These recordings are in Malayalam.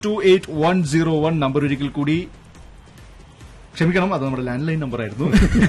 To eight one zero one number ഒരിക്കൽ കൂടി ക്ഷമിക്കണം അത് നമ്മുടെ ലാൻഡ് ലൈൻ നമ്പർ ആയിരുന്നു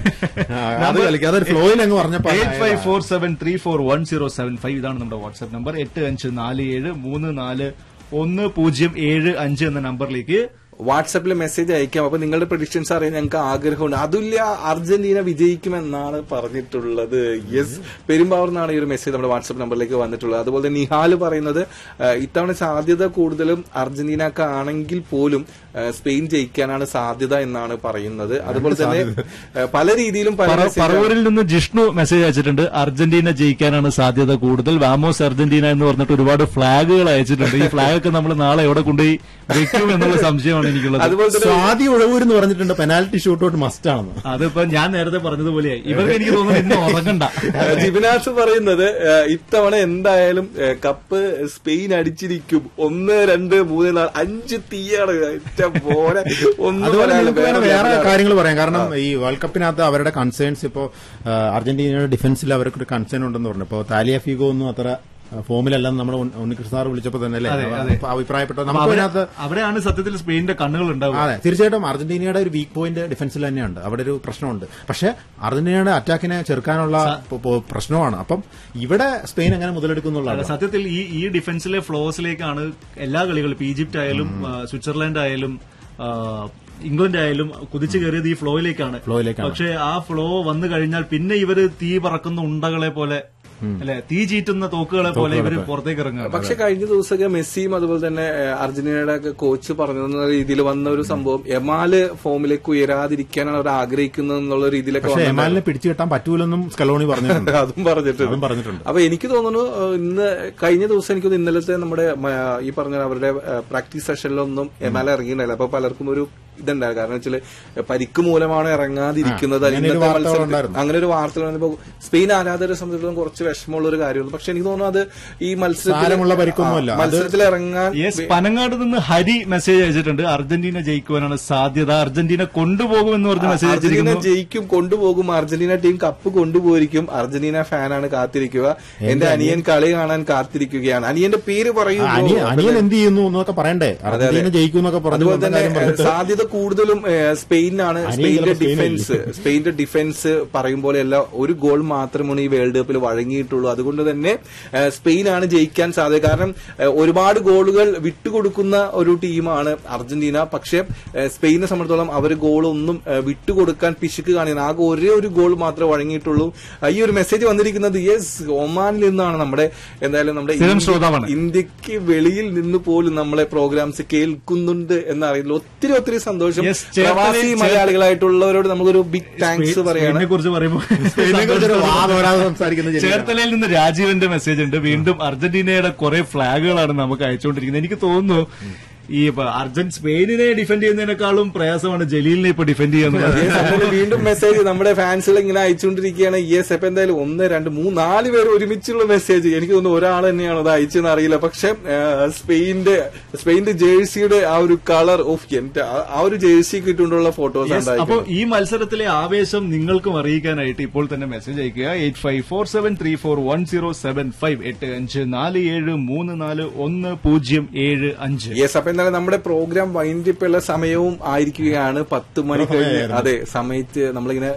ആ, അത് കളിക്കുക അതൊരു ഫ്ലോയിൽ അങ്ങ് പറഞ്ഞപ്പോ eight five four seven three four one zero seven five ഇതാണ് നമ്മുടെ വാട്സ്ആപ്പ് നമ്പർ എട്ട് അഞ്ച് നാല് ഏഴ് മൂന്ന് നാല് ഒന്ന് പൂജ്യം ഏഴ് അഞ്ച് എന്ന നമ്പറിലേക്ക് വാട്സാപ്പിൽ മെസ്സേജ് അയക്കാം അപ്പൊ നിങ്ങളുടെ പ്രഡിക്ഷൻസ് അറിയാൻ ഞങ്ങൾക്ക് ആഗ്രഹമുണ്ട് അതുമില്ല അർജന്റീന വിജയിക്കുമെന്നാണ് പറഞ്ഞിട്ടുള്ളത് യെസ് പെരുമ്പാവൂർ നിന്നാണ് ഈ ഒരു മെസ്സേജ് നമ്മുടെ വാട്സാപ്പ് നമ്പറിലേക്ക് വന്നിട്ടുള്ളത് അതുപോലെ തന്നെ നിഹാല് പറയുന്നത് ആ, ഇത്തവണ സാധ്യത കൂടുതലും അർജന്റീനക്ക് ആണെങ്കിൽ പോലും ആ, സ്പെയിൻ ജയിക്കാനാണ് സാധ്യത എന്നാണ് പറയുന്നത് അതുപോലെ തന്നെ ആ, പല രീതിയിലും പല പറ- message- പറവൂരിൽ നിന്ന് ജിഷ്ണു മെസ്സേജ് അയച്ചിട്ടുണ്ട് അർജന്റീന ജയിക്കാനാണ് സാധ്യത കൂടുതൽ വാമോസ് അർജന്റീന എന്ന് പറഞ്ഞിട്ട് ഒരുപാട് ഫ്ളാഗുകൾ അയച്ചിട്ടുണ്ട് ഈ ഫ്ളാഗ് ഒക്കെ നമ്മൾ നാളെ എവിടെ കൊണ്ടുപോയി വെക്കും എന്നുള്ള സംശയമാണ് എനിക്കുള്ളത് അതുപോലെ തന്നെ സ്വാതി ഉഴവൂർ എന്ന് പറഞ്ഞിട്ടുണ്ട് പെനാൽറ്റി ഷൂട്ടൗട്ട് മസ്റ്റ് ആണെന്ന് അതിപ്പോ ഞാൻ നേരത്തെ പറഞ്ഞതുപോലെയായി ഇവർക്ക് എനിക്ക് തോന്നുന്നു ഇന്ന് ഉറങ്ങണ്ട ഏഹ് ജിബിനാസ് പറയുന്നത് ഏഹ് ഇത്തവണ എന്തായാലും ഏഹ് കപ്പ് സ്പെയിൻ അടിച്ചിരിക്കും ഒന്ന് രണ്ട് മൂന്ന് നാല് അഞ്ച് തീയാണ് ഏറ്റവും പോലെ ഒന്നും അതുപോലെ പറയാനില്ല. നിങ്ങൾക്ക് വേറെ വേറെ വേറെ ലെവലാണ്. കാര്യങ്ങൾ പറയാം കാരണം ഈ വേൾഡ് കപ്പിനകത്ത് അവരുടെ കൺസേൺസ് ഇപ്പോ ആ, അർജന്റീനയുടെ ഡിഫൻസിൽ അവർക്ക് ഒരു കൺസേൺ ഉണ്ടെന്ന് പറഞ്ഞു ഇപ്പോ താലിയ ഫിഗോ ഒന്നും അത്ര ആ, ഫോമിലല്ലെന്ന് നമ്മൾ ഉണ്ണികൃഷ്ണ സാർ വിളിച്ചപ്പോൾ തന്നെ അല്ലേ അതെ, അതെ. അപ്പൊ അഭിപ്രായപ്പെട്ടു അപ്പൊ നമുക്ക് അവിടെ- അതിനകത്ത് അവിടെയാണ് സത്യത്തിൽ സ്പെയിനിന്റെ കണ്ണുകൾ ഉണ്ടാവുക അതെ തീർച്ചയായിട്ടും അർജന്റീനയുടെ ഒരു വീക്ക് പോയിന്റ് ഡിഫൻസിൽ തന്നെയുണ്ട് അവിടെ ഒരു പ്രശ്നമുണ്ട് പക്ഷെ അർജന്റീനയുടെ അറ്റാക്കിനെ ചെറുക്കാനുള്ള പ- പ- പ്രശ്നമാണ് അപ്പം ഇവിടെ സ്പെയിൻ എങ്ങനെ മുതലെടുക്കുന്നുള്ളതാണ് സത്യത്തിൽ ഈ ഈ ഡിഫൻസിലെ ഫ്ലോസിലേക്കാണ് എല്ലാ കളികളും ഇപ്പൊ ഈജിപ്റ്റ് ആയാലും ആ, സ്വിറ്റ്സർലൻഡ് ആയാലും ആ, ഇംഗ്ലണ്ട് ആയാലും കുതിച്ചു കയറിയത് ഈ ഫ്ലോയിലേക്കാണ് ഫ്ലോയിലേക്കാണ്. പക്ഷെ ആ ഫ്ലോ വന്നു കഴിഞ്ഞാൽ പിന്നെ ഇവര് തീ പറക്കുന്ന ഉണ്ടകളെ പോലെ അല്ലെ തീ ചീറ്റുന്ന തോക്കുകളെ പോലെ ഇവര് പുറത്തേക്ക് ഇറങ്ങുക പക്ഷെ കഴിഞ്ഞ ദിവസമൊക്കെ മെസ്സിയും അതുപോലെ തന്നെ ഏഹ് അർജന്റീനയുടെ ഒക്കെ കോച്ച് പറഞ്ഞെന്ന രീതിയിൽ വന്ന ഒരു സംഭവം എമാല് ഫോമിലേക്ക് ഉയരാതിരിക്കാനാണ് അവർ ആഗ്രഹിക്കുന്നത് എന്നുള്ള രീതിയിലൊക്കെ പക്ഷെ വന്നിട്ടുണ്ടായിരുന്നു. എമാലിനെ പിടിച്ചു കെട്ടാൻ പറ്റൂലെന്നും സ്കലോണി പറഞ്ഞിട്ടുണ്ട് അതും പറഞ്ഞിട്ടുണ്ട് അതും പറഞ്ഞിട്ടുണ്ട് അപ്പൊ എനിക്ക് തോന്നുന്നു ഏഹ് ഇന്ന് കഴിഞ്ഞ ദിവസം എനിക്ക് തോന്നുന്നു ഇന്നലത്തെ നമ്മുടെ മ, ഈ പറഞ്ഞ അവരുടെ പ്രാക്ടീസ് സെഷനിലൊന്നും എമാല ഇറങ്ങിയിട്ടുണ്ടായില്ല അപ്പൊ പലർക്കും ഒരു ഇതുണ്ടായിരുന്നു കാരണം വെച്ചാല് പരിക്ക് മൂലമാണ് ഇറങ്ങാതിരിക്കുന്നത് ആ, അങ്ങനെ ഒരു ഇന്നത്തെ വാർത്ത മത്സരത്തിൽ- ഉണ്ടായിരുന്നു. അങ്ങനെ ഒരു വാർത്ത വന്നപ്പോ സ്പെയിൻ ആരാധകരെ സംബന്ധിച്ചിടത്തോളം കുറച്ച് വിഷമമുള്ള ഒരു കാര്യമാണ് പക്ഷെ എനിക്ക് തോന്നുന്നു അത് ഈ മത്സരത്തിൽ സാരമുള്ള പരിക്കൊന്നുമല്ല. ആ, അത് മത്സരത്തിൽ ഇറങ്ങാൻ യെസ് പനങ്ങാട് നിന്ന് ഹരി മെസ്സേജ് അയച്ചിട്ടുണ്ട് അർജന്റീന ജയിക്കുവാനാണ് സാധ്യത അർജന്റീന കൊണ്ടുപോകുമെന്ന് പറഞ്ഞ് മെസ്സേജ് അർജന്റീന അയച്ചിരിക്കുന്നു ജയിക്കും കൊണ്ടുപോകും അർജന്റീന ടീം കപ്പ് കൊണ്ടുപോയിരിക്കും അർജന്റീന ഫാനാണ് കാത്തിരിക്കുക എന്റെ അനിയൻ കളി കാണാൻ കാത്തിരിക്കുകയാണ് അനിയന്റെ പേര് പറയൂ ആ, അനിയൻ അനിയൻ എന്ത് ചെയ്യുന്നു എന്നൊക്കെ പറയണ്ടേ അർജന്റീന ജയിക്കും എന്നൊക്കെ പറഞ്ഞു അതുപോലെ വന്ന തന്നെ കാര്യം പറഞ്ഞിട്ട് സാധ്യത കൂടുതലും ഏഹ്, സ്പെയിനാണ് അനിയൻ സ്പെയിനിന്റെ ചിലപ്പോൾ ഡിഫൻസ് സ്പെയിനിന്റെ ഡിഫൻസ് പറയും പോലെയല്ല ഒരു ഗോൾ മാത്രമാണ് ഈ വേൾഡ് കപ്പിൽ വഴങ്ങിയിട്ടുള്ളൂ അതുകൊണ്ട് തന്നെ ഏഹ്, സ്പെയിനാണ് ജയിക്കാൻ സാധ്യത കാരണം ഏഹ്, ഒരുപാട് ഗോളുകൾ വിട്ടുകൊടുക്കുന്ന ഒരു ടീമാണ് അർജന്റീന പക്ഷേ ഏഹ്, സ്പെയിനെ സംബന്ധിച്ചിടത്തോളം അവർ ഗോളൊന്നും ഏഹ്, വിട്ടുകൊടുക്കാൻ പിശുക്ക് കാണിക്കുന്നത് ആകെ ഒരേ ഒരു ഗോൾ മാത്രമേ വഴങ്ങിയിട്ടുള്ളൂ ആ, ഈ ഒരു മെസ്സേജ് വന്നിരിക്കുന്നത് യെസ് ഒമാനിൽ നിന്നാണ് നമ്മുടെ എന്തായാലും നമ്മുടെ സ്ഥിരം ഇന്ത്യ- ശ്രോതാവാണ്. ഇന്ത്യക്ക് വെളിയിൽ നിന്ന് പോലും നമ്മളെ പ്രോഗ്രാംസ് കേൾക്കുന്നുണ്ട് എന്നറിയില്ല ഒത്തിരി ഒത്തിരി സന്തോഷം Yes, ചേർത്തലയിൽ പ്രവാസി ചേർ- മലയാളികളായിട്ടുള്ളവരോട് നമുക്കൊരു ബിഗ് താങ്ക്സ് പറയാണ് സ്പെയിനെ കുറിച്ച് പറയുമ്പോൾ ഇതിനെക്കുറിച്ചൊരു വാ തോരാതെ സംസാരിക്കുന്ന ജനങ്ങളാണ്. ചേർത്തലയിൽ നിന്ന് രാജീവന്റെ മെസ്സേജ് ഉണ്ട് വീണ്ടും അർജന്റീനയുടെ കുറെ ഫ്ലാഗുകളാണ് നമുക്ക് അയച്ചുകൊണ്ടിരിക്കുന്നത് എനിക്ക് തോന്നുന്നു ഈ ഇപ്പൊ അർജൻ സ്പെയിനിനെ ഡിഫെൻഡ് ചെയ്യുന്നതിനേക്കാളും പ്രയാസമാണ് ജലീലിനെ ഇപ്പൊ ഡിഫെൻഡ് Yes, ചെയ്യുന്നത് അങ്ങനെ വീണ്ടും മെസ്സേജ് നമ്മുടെ ഫാൻസുകൾ ഇങ്ങനെ അയച്ചുകൊണ്ടിരിക്കുകയാണ് യെസ് അപ്പൊ എന്തായാലും ഒന്ന് രണ്ട് മൂന്ന് നാല് പേര് ഒരുമിച്ചുള്ള മെസ്സേജ് എനിക്ക് തോന്നുന്നു ഒരാൾ തന്നെയാണ് അത് അയച്ചെന്ന് അറിയില്ല പക്ഷെ സ്പെയിന്റെ സ്പെയിന്റെ ജേഴ്സിയുടെ ആ ഒരു കളർ ഓഫ് എന്റെ ആ- ആ ഒരു ജേഴ്സി കിട്ടുകൊണ്ടുള്ള ഫോട്ടോസ് Yes, അപ്പൊ ഈ മത്സരത്തിലെ ആവേശം നിങ്ങൾക്കും അറിയിക്കാനായിട്ട് ഇപ്പോൾ തന്നെ മെസ്സേജ് അയക്കുക eight five four seven three four one zero seven five എട്ട് അഞ്ച് നാല് ഏഴ് മൂന്ന് നാല് ഒന്ന് പൂജ്യം ഏഴ് അഞ്ച് യെസ് അപ്പൊ എന്തായാലും നമ്മുടെ പ്രോഗ്രാം വൈൻഡിപ്പുള്ള സമയവും ആയിരിക്കുകയാണ് പത്ത് മണി കഴിഞ്ഞ് സമയമായിരുന്നു. അതെ സമയത്ത് നമ്മളിങ്ങനെ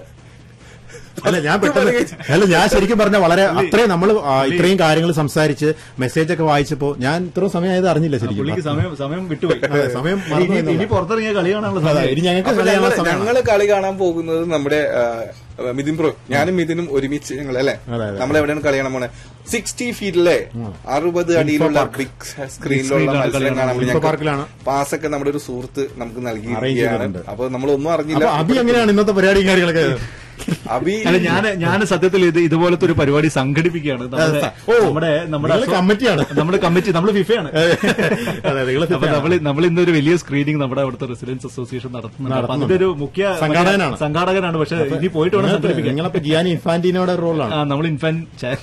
അല്ല ഞാൻ പെട്ടെന്ന് അല്ല ഞാൻ ശരിക്കും പറഞ്ഞ വളരെ അത്രയും നമ്മൾ ഇത്രയും കാര്യങ്ങൾ സംസാരിച്ച് മെസ്സേജ് ഒക്കെ വായിച്ചപ്പോ ഞാൻ ഇത്രയും സമയമായത് അറിഞ്ഞില്ല പുള്ളിക്ക് ശരിക്കും സമയം സമയം വിട്ടുപോയി അതെ, സമയം മറന്നു ഇനി- പോയി ഇനി പുറത്തിറങ്ങിയ കളി കാണാനുള്ള അതെ, സമയം ഇനി ഞങ്ങൾക്ക് അപ്പൊ കളി കാണാൻ ഞങ്ങള് സമയമാണ്. ഞങ്ങള് കളി കാണാൻ പോകുന്നത് നമ്മുടെ ആ, മിഥുൻ പ്രോ ഞാനും മിഥുനും ഒരുമിച്ച് ഞങ്ങൾ അല്ലെ അതെ, അതെ. നമ്മൾ എവിടെയാണ് കളി കാണാൻ പോണേ സിക്സ്റ്റി ഫീറ്റിലെ അറുപത് അടിയിലുള്ള ബിഗ് സ്ക്രീനിലുള്ള സ്ക്രീനിലാണ് കളി മത്സരം കാണാൻ ഇൻഫോ പാർക്കിലാണ്. പാസ്സൊക്കെ നമ്മുടെ ഒരു സുഹൃത്ത് നമുക്ക് Arrange നൽകിയിരിക്കുകയാണ് ചെയ്തിട്ടുണ്ട്. അപ്പൊ നമ്മളൊന്നും അപ്പൊ അറിഞ്ഞില്ല അഭി എങ്ങനെയാണ് ഇന്നത്തെ പരിപാടിയും കാര്യങ്ങളൊക്കെ അഭി അല്ല ഞാൻ ഞാൻ സത്യത്തിൽ ഇത് ഇതുപോലത്തെ ഒരു പരിപാടി സംഘടിപ്പിക്കുകയാണ് നമ്മുടെ ഓ, നമ്മുടെ നമ്മുടെ നിങ്ങള് കമ്മിറ്റിയാണ്. നമ്മുടെ കമ്മിറ്റി നമ്മുടെ ഫിഫയാണ് അതെ നിങ്ങള് അപ്പൊ നമ്മൾ നമ്മൾ ഇന്നൊരു വലിയ സ്ക്രീനിങ് നമ്മുടെ അവിടുത്തെ റെസിഡൻസ് അസോസിയേഷൻ നടത്തുന്നുണ്ട് അപ്പൊ നടത്തുന്നുണ്ട്. അതിന്റെ ഒരു മുഖ്യ സംഘാടകനാണ്. സംഘാടകനാണ് പക്ഷെ ഇനി പോയിട്ട് വേണം സംഘടിപ്പിക്കാൻ നിങ്ങളപ്പോ ജിയാനി ഇൻഫാന്റിനോടെ റോളാണ് ആ നമ്മൾ ഇൻഫാൻ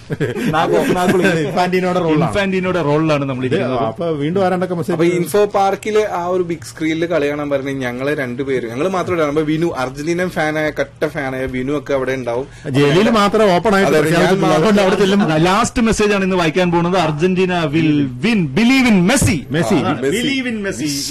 ഇൻഫാന്റിനോടെ റോളാണ് ഇൻഫാന്റിനോടെ റോളിലാണ് നമ്മൾ ഇരിക്കുന്നത് അപ്പൊ വീണ്ടും ആരാണ്ടൊക്കെ അപ്പൊ മെസ്സേജ് ഇൻഫോ പാർക്കില് ആ ഒരു ബിഗ് സ്ക്രീനിൽ കളി കാണാൻ പറഞ്ഞ ഞങ്ങളെ രണ്ടുപേരും ഞങ്ങൾ മാത്രമല്ല നമ്മുടെ വിനു അർജന്റീനൻ ഫാനായ കട്ട ഫാനായ വിനു ജിനു ഒക്കെ അവിടെ ഉണ്ടാവും ജയിലിൽ മാത്രം ഓപ്പൺ ആയിട്ട് അതെ, അതെ, ഞാൻ പ്രഖ്യാപിച്ചിട്ടുള്ളൂ. അതുകൊണ്ട് അവിടെ ചെല്ലും ലാസ്റ്റ് മെസ്സേജ് ആണ് ഇന്ന് വായിക്കാൻ പോകുന്നത് Argentina will win believe in Messi Messi. Messi. Believe in Messi